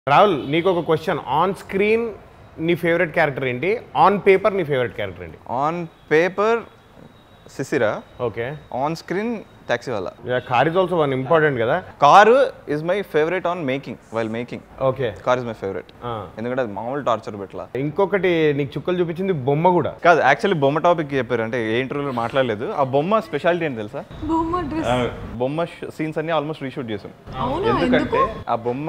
రాహుల్ నీకు ఒక question on screen నీ ఫేవరెట్ క్యారెక్టర్ ఏంటి ఆన్ పేపర్ నీ ఫేవరెట్ క్యారెక్టర్ ఏంటి ఆన్ పేపర్ సిసిరా ఓకే ఆన్ స్క్రీన్ ట్యాక్సీ వాళ్ళ car is also one important కదా car is my favourite on making while making okay car is my favourite ఎందుకంటే అది మామూలు టార్చర్ పెట్టలా ఇంకొకటి నీకు చుక్కలు చూపించింది బొమ్మ కూడా కాదు యాక్చువల్లీ బొమ్మ టాపిక్ చెప్పారు అంటే ఏ ఇంటర్వ్యూలో మాట్లాడలేదు ఆ బొమ్మ స్పెషాలిటీ ఏంటి తెలుసా బొమ్మ డ్రెస్ ఆ బొమ్మ సీన్స్ అన్ని ఆల్మోస్ట్ రీషూట్ చేసాం అవునా ఎందుకంటే ఆ బొమ్మ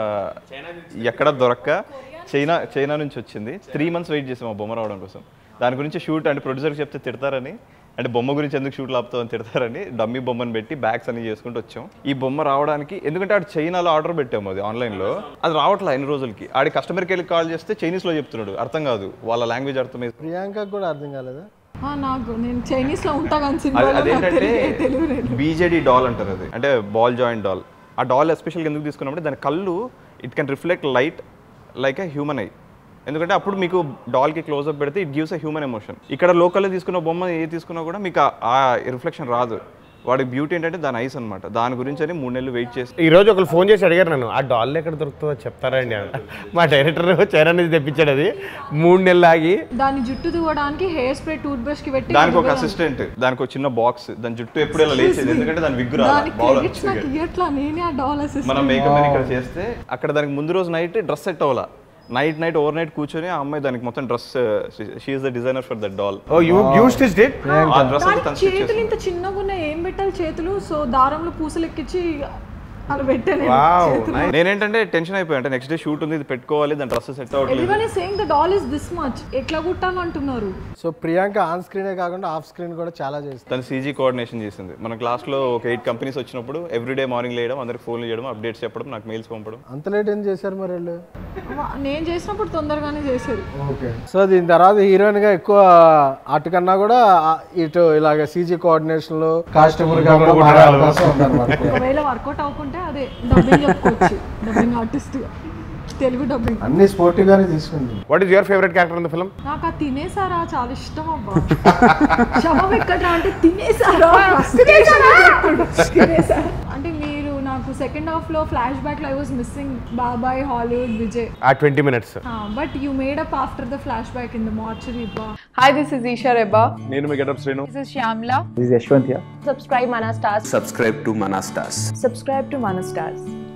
ఎక్కడ దొరక్క చైనా చైనా నుంచి వచ్చింది త్రీ మంత్స్ వెయిట్ చేసాం ఆ బొమ్మ రావడం కోసం దాని గురించి షూట్ అంటే ప్రొడ్యూసర్కి చెప్తే తిడతారని అంటే బొమ్మ గురించి ఎందుకు షూట్లు ఆపుతావు అని తిడతారని డమ్మీ బొమ్మను పెట్టి బ్యాగ్స్ అన్ని చేసుకుంటూ వచ్చాం ఈ బొమ్మ రావడానికి ఎందుకంటే ఆడు చైనాలో ఆర్డర్ పెట్టాము అది ఆన్లైన్లో అది రావట్లే ఎన్ని రోజులకి ఆడి కస్టమర్కి వెళ్ళి కాల్ చేస్తే చైనీస్లో చెప్తున్నాడు అర్థం కాదు వాళ్ళ లాంగ్వేజ్ అర్థమైంది ప్రియాంకకు కూడా అర్థం కాలేదా ఆ, నాకు నేను చైనీస్ లో ఉంటా కానీ అది సినిమాలో నాకు అదేంటంటే తెలియదు తెలుగు నేను బీజేడీ డాల్ అంటారు అది అంటే బాల్ జాయింట్ డాల్ ఆ డాల్ ఎస్పెషల్గా ఎందుకు తీసుకున్నామంటే దాని కళ్ళు it can reflect light like a human eye ఎందుకంటే అప్పుడు మీకు డాల్కి క్లోజ్అప్ పెడితే it gives a human emotion ఇక్కడ లోకల్లో తీసుకున్న బొమ్మ ఏ తీసుకున్నా కూడా మీకు ఆ- ఆ రిఫ్లెక్షన్ రాదు వాడి బ్యూటీ ఏంటంటే దాని ఐస్ అనమాట దాని గురించి అని మూడు నెలలు వెయిట్ చేసి ఈ రోజు ఒకరు ఫోన్ చేసి అడిగారు నన్ను ఆ డాల్ ఎక్కడ దొరుకుతుందో చెప్తారండి అని. మా డైరెక్టర్ చైనా నుంచి తెప్పించాడు అది మూడు నెలలు ఆగి దాని జుట్టు దువ్వడానికి హెయిర్ స్ప్రే టూత్ బ్రష్ కి పెట్టి దానికి ఒక అసిస్టెంట్ దానికి ఒక చిన్న బాక్స్ దాని జుట్టు ఎప్పుడు ఇలా లేచేది ఎందుకంటే దాని విగ్గు రాదు దాని బాల్ క్రెడిట్స్ నాకు ఇయ్యట్లా నేనే ఆ డాల్ అసిస్టెంట్ మనం మేకప్ అని ఇక్కడ చేస్తే అక్కడ దానికి ముందు రోజు నైట్ డ్రెస్ సెట్ అవ్వాలా నైట్ నైట్ ఓవర్ నైట్ కూర్చొని ఆ అమ్మాయి దానికి మొత్తం dress she is the designer for that doll oh you you stitch it ఆ డ్రెస్ దాని అయితే తను stitch చేతులు చేసింది. ఇంత చిన్నగా ఉన్నాయి ఏం పెట్టాలి చేతులు సో దారంలో పూసలు ఎక్కించి అలా పెట్టాను వావ్ నేనేంటంటే టెన్షన్ అయిపోయా అంటే నెక్స్ట్ డే షూట్ ఉంది ఇది పెట్టుకోవాలి దాని డ్రెస్ సెట్ అవ్వట్లేదు everyone is saying the doll is this much ఎట్లా కుట్టాలంటున్నారు సో ప్రియాంక ఆన్ స్క్రీనే కాకుండా ఆఫ్ స్క్రీన్ కూడా చాలా చేస్తుంది తను సీజీ కోఆర్డినేషన్ చేసింది మన క్లాస్లో ఒక ఎయిట్ కంపెనీస్ వచ్చినప్పుడు ఎవ్రీడే మార్నింగ్ లేయడం అందరికి ఫోన్లు చేయడం అప్డేట్స్ చెప్పడం నాకు మెయిల్స్ పంపడం అంత లేట్ ఏం చేశారు మరి వాళ్ళు వా- నేను చేసినప్పుడు తొందరగానే చేశారు ఓకే సో దీని తర్వాత హీరోయిన్ గా ఎక్కువ అటు కన్నా కూడా ఆ ఇటు ఇలాగ సీజీ కోఆర్డినేషన్ లో కాస్ట్యూమర్ గా కూడా మారే అవకాశం ఉందన్నమాట ఒకవేళ వర్కౌట్ అవ్వకుంటే అదే డబ్బింగ్ చెప్పుకోవచ్చు డబ్బింగ్ ఆర్టిస్ట్ తెలుగు డబ్బింగ్ అన్ని స్పోర్టివ్ గానే తీసుకుంది what is your favourite character in the film నాకు ఆ తినేసారా చాలా ఇష్టం అబ్బా శవం ఎక్కడ్రా అంటే తినేసారా తినేసారా అంటే మీరు నాకు సెకండ్ హాఫ్ లో ఫ్లాష్ బ్యాక్ లో ఐ వాస్ మిస్సింగ్ బాబాయ్ హాలీవుడ్ విజయ్ ఆ twenty minutes but you made up after the flash back in the mortuary బా Hi, this is Isha Reba. నేను మీ getup Srinu This is Shyamla. This is Yashwant here. Subscribe Mana Stars. subscribe to Manastas. Subscribe to Mana Stars.